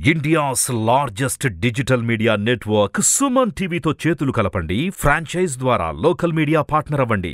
India's largest digital media network Suman టీవీతో చేతులు కలపండి ఫ్రాంచైజ్ ద్వారా లోకల్ మీడియా పార్ట్నర్ అవ్వండి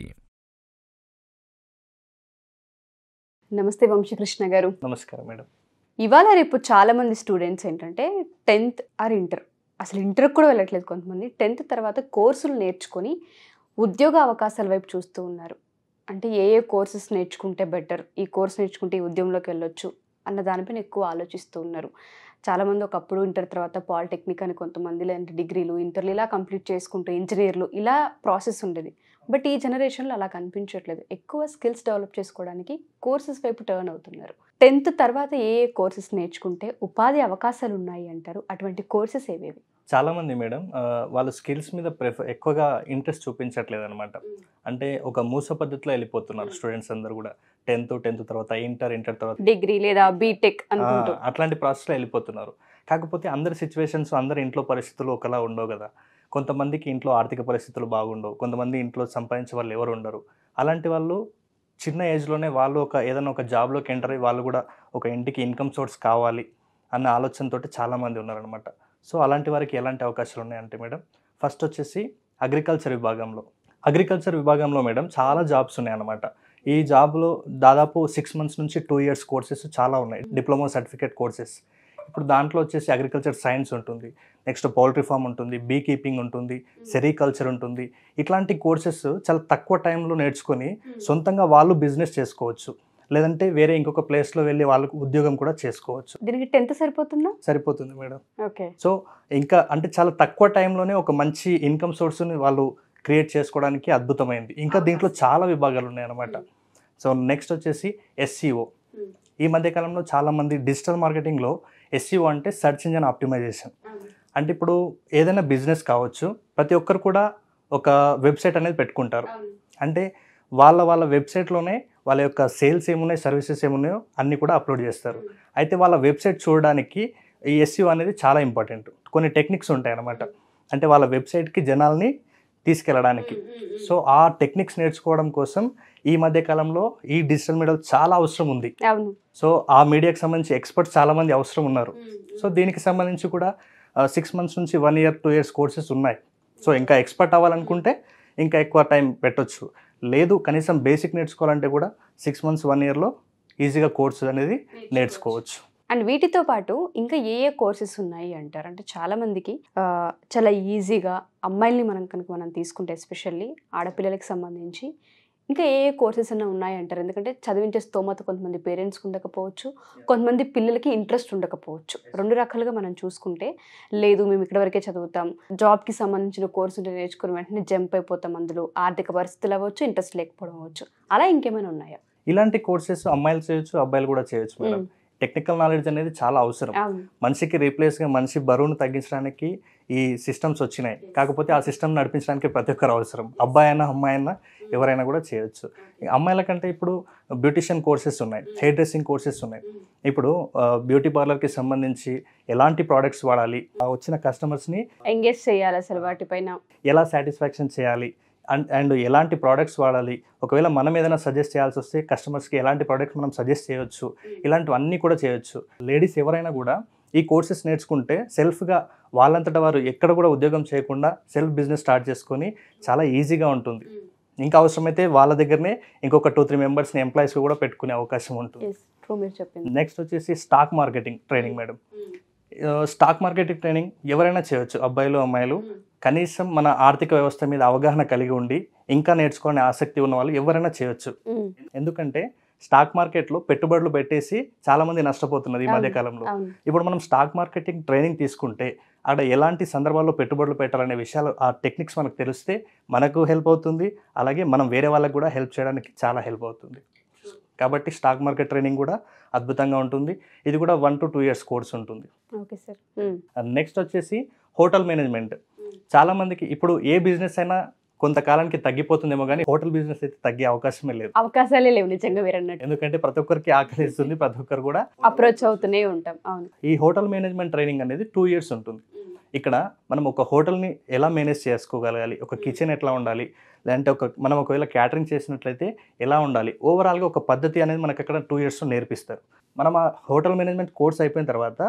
నమస్తే వంశీకృష్ణ గారు నమస్కారం మేడం ఇవాళ రేపు చాలా మంది స్టూడెంట్స్ ఏంటంటే టెన్త్ ఆర్ ఇంటర్ అసలు ఇంటర్ కూడా వెళ్ళట్లేదు కొంతమంది టెన్త్ తర్వాత కోర్సులు నేర్చుకొని ఉద్యోగ అవకాశాల వైపు చూస్తూ ఉన్నారు అంటే ఏ ఏ కోర్సెస్ నేర్చుకుంటే బెటర్ ఈ కోర్స్ నేర్చుకుంటే ఈ ఉద్యోగంలోకి వెళ్ళొచ్చు అన్న దానిపైన ఎక్కువ ఆలోచిస్తూ ఉన్నారు చాలామంది ఒకప్పుడు ఇంటర్ తర్వాత పాలిటెక్నిక్ అని కొంతమంది లేదంటే డిగ్రీలు ఇంటర్లు ఇలా కంప్లీట్ చేసుకుంటూ ఇంజనీర్లు ఇలా ప్రాసెస్ ఉండేది బట్ ఈ జనరేషన్లో అలా కనిపించట్లేదు ఎక్కువ స్కిల్స్ డెవలప్ చేసుకోవడానికి కోర్సెస్ వైపు టర్న్ అవుతున్నారు టెన్త్ తర్వాత ఏ ఏ కోర్సెస్ నేర్చుకుంటే ఉపాధి అవకాశాలు ఉన్నాయి అంటారు అటువంటి కోర్సెస్ ఏవేవి చాలా మంది మేడం ఆ, వాళ్ళు స్కిల్స్ మీద ప్రిఫర్ ఎక్కువగా ఇంట్రెస్ట్ చూపించట్లేదు అనమాట అంటే ఒక మూస పద్ధతిలో వెళ్ళిపోతున్నారు స్టూడెంట్స్ అందరు కూడా టెన్త్ టెన్త్ తర్వాత ఇంటర్ ఇంటర్ తర్వాత డిగ్రీ లేదా బీటెక్ ఆ, అనుకుంటూ అట్లాంటి ప్రాసెస్లో వెళ్ళిపోతున్నారు కాకపోతే అందరి సిచ్యువేషన్స్ అందరి ఇంట్లో పరిస్థితులు ఒకలా ఉండవు కదా కొంతమందికి ఇంట్లో ఆర్థిక పరిస్థితులు బాగుండవు కొంతమంది ఇంట్లో సంపాదించే వాళ్ళు ఎవరు ఉండరు అలాంటి వాళ్ళు చిన్న ఏజ్లోనే వాళ్ళు ఒక ఏదైనా ఒక జాబ్లోకి ఎంటర్ అయ్యి వాళ్ళు కూడా ఒక ఇంటికి ఇన్కమ్ సోర్స్ కావాలి అన్న ఆలోచనతోటి చాలామంది ఉన్నారనమాట సో అలాంటి వారికి ఎలాంటి అవకాశాలు ఉన్నాయంటే మేడం ఫస్ట్ వచ్చేసి అగ్రికల్చర్ విభాగంలో అగ్రికల్చర్ విభాగంలో మేడం చాలా జాబ్స్ ఉన్నాయన్నమాట ఈ జాబ్లో దాదాపు సిక్స్ మంత్స్ నుంచి టూ ఇయర్స్ కోర్సెస్ చాలా ఉన్నాయి డిప్లొమా సర్టిఫికేట్ కోర్సెస్ ఇప్పుడు దాంట్లో వచ్చేసి అగ్రికల్చర్ సైన్స్ ఉంటుంది నెక్స్ట్ పౌల్ట్రీ ఫామ్ ఉంటుంది బీ కీపింగ్ ఉంటుంది సెరికల్చర్ ఉంటుంది ఇట్లాంటి కోర్సెస్ చాలా తక్కువ టైంలో నేర్చుకొని సొంతంగా వాళ్ళు బిజినెస్ చేసుకోవచ్చు లేదంటే వేరే ఇంకొక ప్లేస్లో వెళ్ళి వాళ్ళకు ఉద్యోగం కూడా చేసుకోవచ్చు దీనికి టెన్త్ సరిపోతుందా సరిపోతుంది మేడం ఓకే సో ఇంకా అంటే చాలా తక్కువ టైంలోనే ఒక మంచి ఇన్కమ్ సోర్స్ని వాళ్ళు క్రియేట్ చేసుకోవడానికి అద్భుతమైంది ఇంకా దీంట్లో చాలా విభాగాలు ఉన్నాయన్నమాట సో నెక్స్ట్ వచ్చేసి ఎస్సీఓ ఈ మధ్య కాలంలో చాలా మంది డిజిటల్ మార్కెటింగ్లో ఎస్సీఓ అంటే సెర్చ్ ఇంజన్ ఆప్టిమైజేషన్ అంటే ఇప్పుడు ఏదైనా బిజినెస్ కావచ్చు ప్రతి ఒక్కరు కూడా ఒక వెబ్సైట్ అనేది పెట్టుకుంటారు అంటే వాళ్ళ వాళ్ళ వెబ్సైట్లోనే వాళ్ళ యొక్క సేల్స్ ఏమున్నాయి సర్వీసెస్ ఏమున్నాయో అన్నీ కూడా అప్లోడ్ చేస్తారు అయితే వాళ్ళ వెబ్సైట్ చూడడానికి ఈ ఎస్యూ అనేది చాలా ఇంపార్టెంట్ కొన్ని టెక్నిక్స్ ఉంటాయి అన్నమాట అంటే వాళ్ళ వెబ్సైట్కి జనాల్ని తీసుకెళ్ళడానికి సో ఆ టెక్నిక్స్ నేర్చుకోవడం కోసం ఈ మధ్య కాలంలో ఈ డిజిటల్ మీడియా చాలా అవసరం ఉంది అవును సో ఆ మీడియాకి సంబంధించి ఎక్స్పర్ట్స్ చాలామంది అవసరం ఉన్నారు సో దీనికి సంబంధించి కూడా సిక్స్ మంత్స్ నుంచి one year two years courses ఉన్నాయి సో ఇంకా ఎక్స్పర్ట్ అవ్వాలనుకుంటే ఇంకా ఎక్కువ టైం పెట్టొచ్చు లేదు కనీసం బేసిక్ నేర్చుకోవాలంటే కూడా సిక్స్ మంత్స్ వన్ ఇయర్లో ఈజీగా కోర్సు అనేది నేర్చుకోవచ్చు అండ్ వీటితో పాటు ఇంకా ఏ ఏ కోర్సెస్ ఉన్నాయి అంటారు అంటే చాలా మందికి ఆ, చాలా ఈజీగా అమ్మాయిల్ని మనం కనుక మనం తీసుకుంటే ఎస్పెషల్లీ ఆడపిల్లలకి సంబంధించి ఇంకా ఏ ఏ కోర్సెస్ అన్న ఉన్నాయి అంటారు ఎందుకంటే చదివించే స్తోమత కొంతమంది పేరెంట్స్కి ఉండకపోవచ్చు కొంతమంది పిల్లలకి ఇంట్రెస్ట్ ఉండకపోవచ్చు రెండు రకాలుగా మనం చూసుకుంటే లేదు మేము ఇక్కడ వరకే చదువుతాం జాబ్కి సంబంధించిన కోర్సు ఉంటే నేర్చుకుని వెంటనే జంప్ అయిపోతాం అందులో ఆర్థిక పరిస్థితులు అవ్వచ్చు ఇంట్రెస్ట్ లేకపోవడం అవ్వచ్చు అలా ఇంకేమైనా ఉన్నాయా ఇలాంటి కోర్సెస్ అమ్మాయిలు చేయొచ్చు అబ్బాయిలు కూడా చేయొచ్చు మేడం టెక్నికల్ నాలెడ్జ్ అనేది చాలా అవసరం అవును మనిషికి రీప్లేస్గా మనిషి బరువును తగ్గించడానికి ఈ సిస్టమ్స్ వచ్చినాయి కాకపోతే ఆ సిస్టమ్ నడిపించడానికి ప్రతి ఒక్కరు అవసరం అబ్బాయి అయినా అమ్మాయి అయినా ఎవరైనా కూడా చేయొచ్చు అమ్మాయిల కంటే ఇప్పుడు బ్యూటిషియన్ కోర్సెస్ ఉన్నాయి హెయిర్ డ్రెస్సింగ్ కోర్సెస్ ఉన్నాయి ఇప్పుడు బ్యూటీ పార్లర్కి సంబంధించి ఎలాంటి ప్రోడక్ట్స్ వాడాలి ఆ వచ్చిన కస్టమర్స్ని ఎంగేజ్ చేయాలి అసలు వాటిపైన ఎలా సాటిస్ఫాక్షన్ చేయాలి అండ్ అండ్ ఎలాంటి ప్రోడక్ట్స్ వాడాలి ఒకవేళ మనం ఏదైనా సజెస్ట్ చేయాల్సి వస్తే కస్టమర్స్కి ఎలాంటి ప్రోడక్ట్స్ మనం సజెస్ట్ చేయొచ్చు ఇలాంటివన్నీ కూడా చేయొచ్చు లేడీస్ ఎవరైనా కూడా ఈ కోర్సెస్ నేర్చుకుంటే సెల్ఫ్గా వాళ్ళంతటా వారు ఎక్కడ కూడా ఉద్యోగం చేయకుండా సెల్ఫ్ బిజినెస్ స్టార్ట్ చేసుకొని చాలా ఈజీగా ఉంటుంది ఇంకా అవసరమైతే వాళ్ళ దగ్గరనే ఇంకొక టూ త్రీ మెంబర్స్ని ఎంప్లాయీస్గా కూడా పెట్టుకునే అవకాశం ఉంటుంది ఎస్ ట్రూ మీరు చెప్పింది నెక్స్ట్ వచ్చేసి stock marketing training madam stock marketing training ఎవరైనా చేయొచ్చు అబ్బాయిలు అమ్మాయిలు కనీసం మన ఆర్థిక వ్యవస్థ మీద అవగాహన కలిగి ఉండి ఇంకా నేర్చుకోవాలని ఆసక్తి ఉన్న వాళ్ళు ఎవరైనా చేయొచ్చు మ్మ్. ఎందుకంటే స్టాక్ మార్కెట్లో పెట్టుబడులు పెట్టేసి చాలా మంది నష్టపోతున్నారు ఈ మధ్య కాలంలో అవును ఇప్పుడు మనం స్టాక్ మార్కెటింగ్ ట్రైనింగ్ తీసుకుంటే అక్కడ ఎలాంటి సందర్భాల్లో పెట్టుబడులు పెట్టాలనే విషయాలు ఆ టెక్నిక్స్ మనకు తెలిస్తే మనకు హెల్ప్ అవుతుంది అలాగే మనం వేరే వాళ్ళకి కూడా హెల్ప్ చేయడానికి చాలా హెల్ప్ అవుతుంది కాబట్టి స్టాక్ మార్కెట్ ట్రైనింగ్ కూడా అద్భుతంగా ఉంటుంది ఇది కూడా one to two years course ఉంటుంది ఓకే సార్ మ్మ్. నెక్స్ట్ వచ్చేసి హోటల్ మేనేజ్మెంట్ చాలా మందికి ఇప్పుడు ఏ బిజినెస్ అయినా కొంతకాలానికి తగ్గిపోతుందేమో కానీ హోటల్ బిజినెస్ అయితే తగ్గే అవకాశమే లేదు అవకాశాలే లేవు నిజంగా మీరు అన్నట్టు ఎందుకంటే ప్రతి ఒక్కరికి ఆకలిస్తుంది ప్రతి ఒక్కరు కూడా అప్రోచ్ అవుతూనే ఉంటాం అవును ఈ హోటల్ మేనేజ్మెంట్ ట్రైనింగ్ అనేది టూ ఇయర్స్ ఉంటుంది ఇక్కడ మనం ఒక హోటల్ని ఎలా మేనేజ్ చేసుకోగలగాలి ఒక కిచెన్ ఎట్లా ఉండాలి లేదంటే ఒక మనం ఒకవేళ క్యాటరింగ్ చేసినట్లయితే ఎలా ఉండాలి ఓవరాల్గా ఒక పద్ధతి అనేది మనకు అక్కడ టూ ఇయర్స్లో నేర్పిస్తారు మనం ఆ హోటల్ మేనేజ్మెంట్ కోర్స్ అయిపోయిన తర్వాత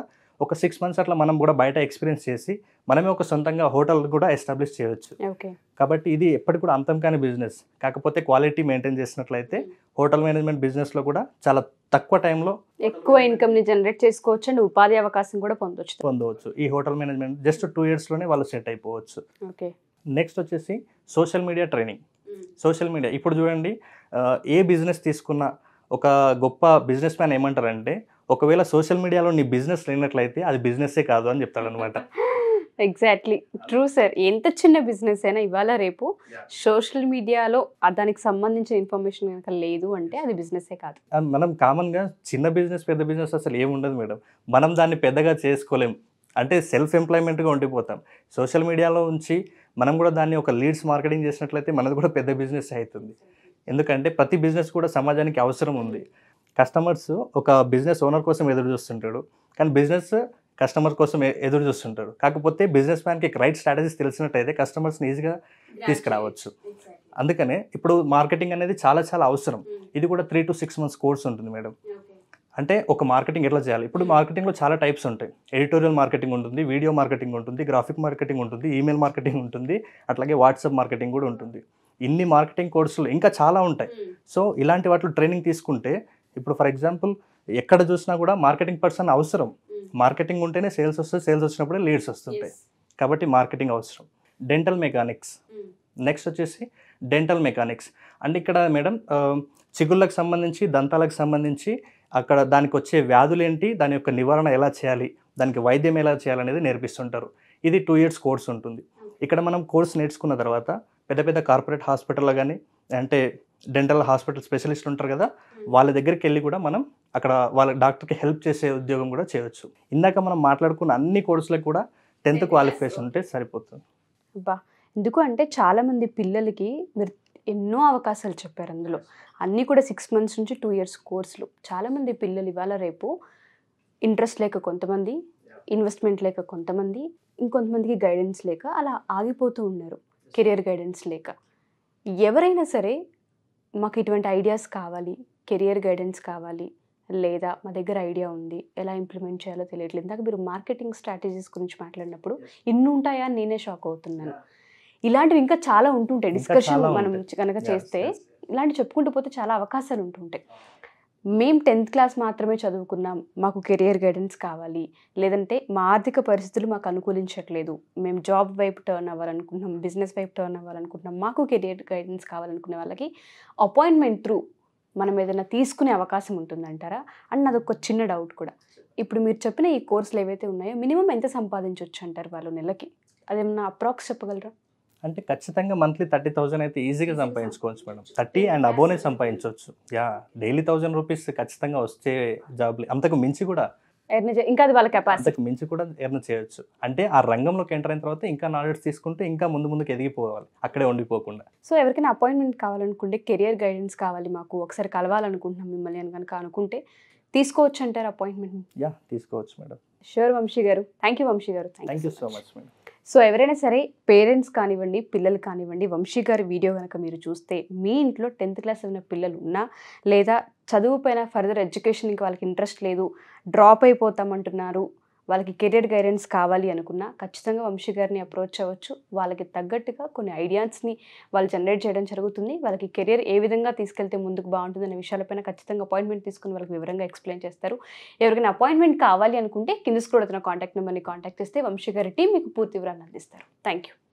ఒక సిక్స్ మంత్స్ అట్లా మనం కూడా బయట ఎక్స్పీరియన్స్ చేసి మనమే ఒక సొంతంగా హోటల్ కూడా ఎస్టాబ్లిష్ చేయొచ్చు ఓకే కాబట్టి ఇది ఎప్పటికి కూడా అంతం కాని బిజినెస్ కాకపోతే క్వాలిటీ మెయింటైన్ చేసినట్లయితే హోటల్ మేనేజ్మెంట్ బిజినెస్లో కూడా చాలా తక్కువ టైంలో ఎక్కువ ఇన్కమ్ ని జనరేట్ చేసుకోవచ్చు అండ్ ఉపాధి అవకాశం కూడా పొందొచ్చు పొందవచ్చు ఈ హోటల్ మేనేజ్మెంట్ జస్ట్ టూ ఇయర్స్లోనే వాళ్ళు సెట్ అయిపోవచ్చు ఓకే నెక్స్ట్ వచ్చేసి social media training social media ఇప్పుడు చూడండి ఆ, ఏ బిజినెస్ తీసుకున్నా ఒక గొప్ప బిజినెస్ మ్యాన్ ఏమంటారంటే ఒకవేళ సోషల్ మీడియాలో నీ బిజినెస్ లేనట్లయితే అది బిజినెస్సే కాదు అని చెప్తాడనమాట ఎగ్జాక్ట్లీ ట్రూ సార్ ఎంత చిన్న బిజినెస్ అయినా ఇవాళ రేపు సోషల్ మీడియాలో ఆ దానికి సంబంధించిన ఇన్ఫర్మేషన్ కనుక లేదు అంటే అది బిజినెస్సే కాదు అండ్ మనం కామన్గా చిన్న బిజినెస్ పెద్ద బిజినెస్ అసలు ఏముండదు మేడం మనం దాన్ని పెద్దగా చేసుకోలేం అంటే సెల్ఫ్ ఎంప్లాయ్మెంట్గా ఉండిపోతాం సోషల్ మీడియాలో ఉంచి మనం కూడా దాన్ని ఒక లీడ్స్ మార్కెటింగ్ చేసినట్లయితే మనది కూడా పెద్ద బిజినెస్ అవుతుంది ఎందుకంటే ప్రతి బిజినెస్ కూడా సమాజానికి అవసరం ఉంది కస్టమర్స్ ఒక బిజినెస్ ఓనర్ కోసం ఎదురు చూస్తుంటాడు కానీ బిజినెస్ కస్టమర్ కోసం ఎ- ఎదురు చూస్తుంటాడు కాకపోతే బిజినెస్ మ్యాన్కి రైట్ స్ట్రాటజీస్ తెలిసినట్టయితే కస్టమర్స్ని ఈజీగా తీసుకురావచ్చు అందుకనే ఇప్పుడు మార్కెటింగ్ అనేది చాలా చాలా అవసరం ఇది కూడా three to six months course ఉంటుంది మేడం అంటే ఒక మార్కెటింగ్ ఎట్లా చేయాలి ఇప్పుడు మార్కెటింగ్లో చాలా టైప్స్ ఉంటాయి ఎడిటోరియల్ మార్కెటింగ్ ఉంటుంది వీడియో మార్కెటింగ్ ఉంటుంది గ్రాఫిక్ మార్కెటింగ్ ఉంటుంది ఈమెయిల్ మార్కెటింగ్ ఉంటుంది అట్లాగే వాట్సాప్ మార్కెటింగ్ కూడా ఉంటుంది ఇన్ని మార్కెటింగ్ కోర్సులు ఇంకా చాలా ఉంటాయి సో ఇలాంటి వాటిలో ట్రైనింగ్ తీసుకుంటే ఇప్పుడు ఫర్ ఎగ్జాంపుల్ ఎక్కడ చూసినా కూడా మార్కెటింగ్ పర్సన్ అవసరం మార్కెటింగ్ ఉంటేనే సేల్స్ వస్తుంది సేల్స్ వచ్చినప్పుడే లీడ్స్ వస్తుంటాయి కాబట్టి మార్కెటింగ్ అవసరం డెంటల్ మెకానిక్స్ నెక్స్ట్ వచ్చేసి డెంటల్ మెకానిక్స్ అంటే ఇక్కడ మేడం ఆ, చిగుళ్ళకు సంబంధించి దంతాలకు సంబంధించి అక్కడ దానికి వచ్చే వ్యాధులు ఏంటి దాని యొక్క నివారణ ఎలా చేయాలి దానికి వైద్యం ఎలా చేయాలనేది నేర్పిస్తుంటారు ఇది టూ ఇయర్స్ కోర్స్ ఉంటుంది ఇక్కడ మనం కోర్స్ నేర్చుకున్న తర్వాత పెద్ద పెద్ద కార్పొరేట్ హాస్పిటల్లో కానీ అంటే డెంటల్ హాస్పిటల్ స్పెషలిస్ట్ ఉంటారు కదా వాళ్ళ దగ్గరికి వెళ్ళి కూడా మనం అక్కడ వాళ్ళ డాక్టర్కి హెల్ప్ చేసే ఉద్యోగం కూడా చేయొచ్చు ఇందాక మనం మాట్లాడుకున్న అన్ని కోర్సులకు కూడా టెన్త్ క్వాలిఫికేషన్ ఉంటే సరిపోతుంది బా ఎందుకు అంటే చాలా మంది పిల్లలకి మీరు ఎన్నో అవకాశాలు చెప్పారు అందులో అన్నీ కూడా సిక్స్ మంత్స్ నుంచి టూ ఇయర్స్ కోర్సులు చాలామంది పిల్లలు ఇవాళ రేపు ఇంట్రెస్ట్ లేక కొంతమంది ఇన్వెస్ట్మెంట్ లేక కొంతమంది ఇంకొంతమందికి గైడెన్స్ లేక అలా ఆగిపోతూ ఉన్నారు కెరియర్ గైడెన్స్ లేక ఎవరైనా సరే మాకు ఇటువంటి ఐడియాస్ కావాలి కెరియర్ గైడెన్స్ కావాలి లేదా మా దగ్గర ఐడియా ఉంది ఎలా ఇంప్లిమెంట్ చేయాలో తెలియట్లేదు ఇందాక మీరు మార్కెటింగ్ స్ట్రాటజీస్ గురించి మాట్లాడినప్పుడు ఇన్ని ఉంటాయా అని నేనే షాక్ అవుతున్నాను ఇలాంటివి ఇంకా చాలా ఉంటుంటాయి ఇంకా డిస్కషన్ చాలా మనం ఉంటాయి. కనుక Yes, చేస్తే yes. ఇలాంటి చెప్పుకుంటూ పోతే చాలా అవకాశాలు ఉంటుంటాయి మేము టెన్త్ క్లాస్ మాత్రమే చదువుకున్నాం మాకు కెరియర్ గైడెన్స్ కావాలి లేదంటే మా ఆర్థిక పరిస్థితులు మాకు అనుకూలించట్లేదు మేము జాబ్ వైపు టర్న్ అవ్వాలనుకుంటున్నాం బిజినెస్ వైపు టర్న్ అవ్వాలనుకుంటున్నాం మాకు కెరియర్ గైడెన్స్ కావాలనుకునే వాళ్ళకి అపాయింట్మెంట్ త్రూ మనం ఏదైనా తీసుకునే అవకాశం ఉంటుందంటారా అండ్ నాది ఒక చిన్న డౌట్ కూడా ఇప్పుడు మీరు చెప్పిన ఈ కోర్సులు ఏవైతే ఉన్నాయో మినిమం ఎంత సంపాదించవచ్చు అంటారు వాళ్ళు నెలకి అదేమన్నా అప్రాక్స్ చెప్పగలరా అంటే ఖచ్చితంగా మంత్లీ థర్టీ థౌసండ్ అయితే ఈజీగా సంపాదించుకోవచ్చు మేడం థర్టీ అండ్ అబోనే సంపాదించవచ్చు యా డైలీ థౌసండ్ రూపీస్ ఖచ్చితంగా వచ్చే జాబ్ అంతకు మించి కూడా ఎర్న్ చే- ఇంకా అది వాళ్ళ కెపాసిటీ అంతకు మించి కూడా ఎర్న్ చేయొచ్చు అంటే ఆ రంగంలోకి ఎంటర్ అయిన తర్వాత ఇంకా నాలెడ్జ్ తీసుకుంటే ఇంకా ముందు ముందుకు ఎదిగిపోవాలి అక్కడే ఉండిపోకుండా సో ఎవరికైనా అపాయింట్మెంట్ కావాలనుకుంటే కెరియర్ గైడెన్స్ కావాలి మాకు ఒకసారి కలవాలనుకుంటున్నాం మిమ్మల్ని అని కనుక అనుకుంటే తీసుకోవచ్చు అంటారు అపాయింట్మెంట్ యా తీసుకోవచ్చు madam sure Vamsi garu thank you Vamsi garu thank you so much madam so ఎవరైనా సరే పేరెంట్స్ కానివ్వండి పిల్లలు కానివ్వండి వంశీ గారి వీడియో కనుక మీరు చూస్తే మీ ఇంట్లో టెన్త్ క్లాస్ ఉన్న పిల్లలు ఉన్నా లేదా చదువు పైన ఫర్దర్ ఎడ్యుకేషన్కి వాళ్ళకి ఇంట్రెస్ట్ లేదు డ్రాప్ అయిపోతామంటున్నారు వాళ్ళకి కెరియర్ గైడెన్స్ కావాలి అనుకున్నా ఖచ్చితంగా వంశీ గారిని అప్రోచ్ అవ్వచ్చు వాళ్ళకి తగ్గట్టుగా కొన్ని ఐడియాస్ని వాళ్ళు జనరేట్ చేయడం జరుగుతుంది వాళ్ళకి కెరియర్ ఏ విధంగా తీసుకెళ్తే ముందుకు బాగుంటుంది అనే విషయాలపైన ఖచ్చితంగా అపాయింట్మెంట్ తీసుకుని వాళ్ళకి వివరంగా ఎక్స్ప్లెయిన్ చేస్తారు ఎవరికైనా అపాయింట్మెంట్ కావాలి అనుకుంటే కింద స్క్రోల్ అవుతున్న కాంటాక్ట్ నెంబర్ని కాంటాక్ట్ చేస్తే వంశీ గారి టీం మీకు పూర్తి వివరాలు అందిస్తారు థ్యాంక్ యూ